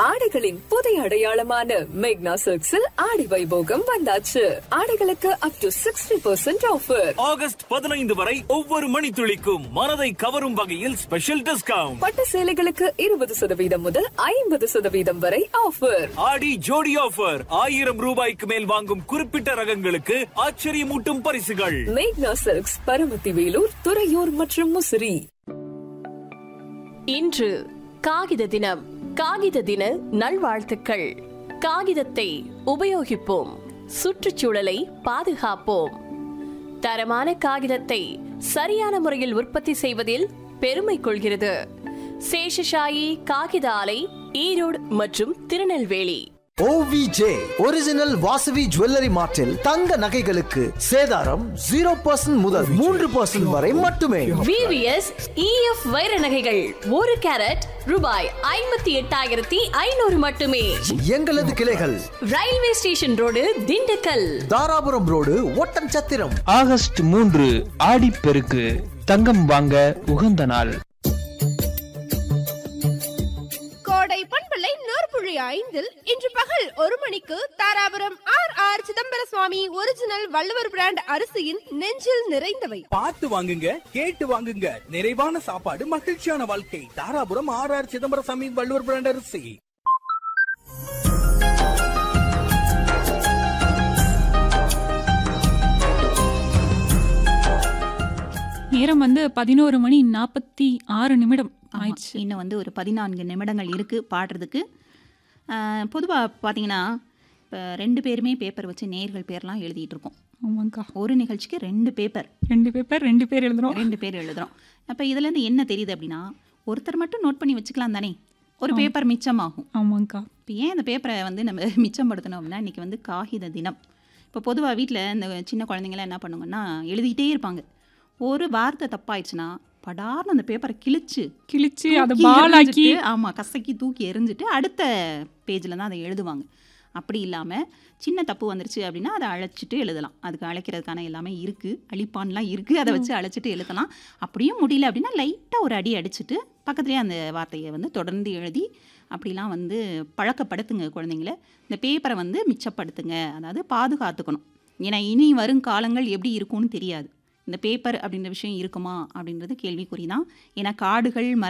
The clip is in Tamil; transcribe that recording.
ஆடைகளின் புதிய அடையாளமான மேக்னா சில்க்ஸில் ஆடி வைபோகம் வந்தாச்சு ஆடைகளுக்கு up to sixty percent offer August பதினைந்து வரை ஒவ்வொரு மணித்துளிக்கும் மனதை கவரும் வகையில் ஸ்பெஷல் டிஸ்கவுண்ட் பட்டு சேலைகளுக்கு இருபது சதவீதம் முதல் ஐம்பது சதவீதம் வரை ஆஃபர் ஆடி ஜோடி ஆஃபர் ஆயிரம் ரூபாய்க்கு மேல் வாங்கும் குறிப்பிட்ட ரகங்களுக்கு ஆச்சரியமூட்டும் பரிசுகள் மேக்னா சில்க்ஸ் பரமத்தி வேலூர் துறையூர் மற்றும் முசிறி இன்று காகித தினம் காகித தின நல்வாழ்த்துக்கள் காகிதத்தை உபயோகிப்போம் சுற்றுச்சூழலை பாதுகாப்போம் தரமான காகிதத்தை சரியான முறையில் உற்பத்தி செய்வதில் பெருமை கொள்கிறது சேஷசாயி காகித ஆலை ஈரோடு மற்றும் Tirunelveli OVJ original Vasavi jewellery மார்ட்டில் தங்க நகைகளுக்கு சேதாரம் ஜீரோ பர்சன்ட் முதல் மூன்று பர்சன்ட் வரை மட்டுமே விவிஎஸ் இஎஃப் வைர நகைகள் ஒரு கேரட் ரூபாய் ஐம்பத்தி எட்டாயிரத்தி ஐநூறு மட்டுமே எங்களது கிளைகள் railway station road Dindigul Dharapuram road Oddanchatram August மூன்று ஆடிப்பெருக்கு தங்கம் வாங்க உகந்த நாள் கோடை பண்பலை நூற்புழி ஐந்தில் இன்று பகல் ஒரு மணிக்கு Dharapuram R R Chidambara Swami original Valluvar brand அரிசியின் நெஞ்சில் நிறைந்தவை பார்த்து வாங்குங்க கேட்டு வாங்குங்க நிறைவான சாப்பாடு மகிழ்ச்சியான வாழ்க்கை Dharapuram R R Chidambaraswami Valluvar brand அரிசி நேரம் வந்து பதினோரு மணி நாற்பத்தி ஆறு நிமிடம் ஆமா, ஆயிடுச்சு இன்னும் வந்து ஒரு பதினான்கு நிமிடங்கள் இருக்குது பாடுறதுக்கு பொதுவாக பார்த்தீங்கன்னா இப்போ ரெண்டு பேருமே பேப்பர் வச்சு நேர்கள் பேர்லாம் எழுதிட்டு இருக்கோம் ஆமாங்க்கா ஒரு நிகழ்ச்சிக்கு ரெண்டு பேப்பர் ரெண்டு பேப்பர் ரெண்டு பேர் எழுதுறோம் ரெண்டு பேர் எழுதுறோம் அப்போ இதுலேருந்து என்ன தெரியுது அப்படின்னா ஒருத்தர் மட்டும் நோட் பண்ணி வச்சுக்கலாம் தானே ஒரு பேப்பர் மிச்சமாகும் ஆமாங்க்கா இப்போ ஏன் இந்த பேப்பரை வந்து நம்ம மிச்சப்படுத்தணும் அப்படின்னா இன்றைக்கி வந்து காகித தினம் இப்போ பொதுவாக வீட்டில் இந்த சின்ன குழந்தைங்களாம் என்ன பண்ணுங்கன்னா எழுதிட்டே இருப்பாங்க ஒரு வார்த்தை தப்பாயிடுச்சுன்னா படார்னு அந்த பேப்பரை கிழிச்சு கிழிச்சு அதை தூக்கி பாலாக்கி எறிஞ்சிட்டு, ஆமா கசக்கி தூக்கி எரிஞ்சிட்டு அடுத்த பேஜில் தான் அதை எழுதுவாங்க அப்படி இல்லாமல் சின்ன தப்பு வந்துருச்சு அப்படின்னா அதை அழைச்சிட்டு எழுதலாம் அதுக்கு அழைக்கிறதுக்கான எல்லாமே இருக்குது அழிப்பான்லாம் இருக்குது அதை வச்சு அழைச்சிட்டு எழுதலாம் அப்படியும் முடியல அப்படின்னா லைட்டாக ஒரு அடி அடிச்சுட்டு பக்கத்துலேயே அந்த வார்த்தையை வந்து தொடர்ந்து எழுதி அப்படிலாம் வந்து பழக்கப்படுத்துங்க குழந்தைங்கள இந்த பேப்பரை வந்து மிச்சப்படுத்துங்க அதாவது பாதுகாத்துக்கணும் ஏன்னா இனி வரும் காலங்கள் எப்படி இருக்கும்னு தெரியாது இந்த பேப்பர் அப்படின்ற விஷயம் இருக்குமா அப்படின்றது கேள்விக்குறி தான் ஏன்னா காடுகள் மர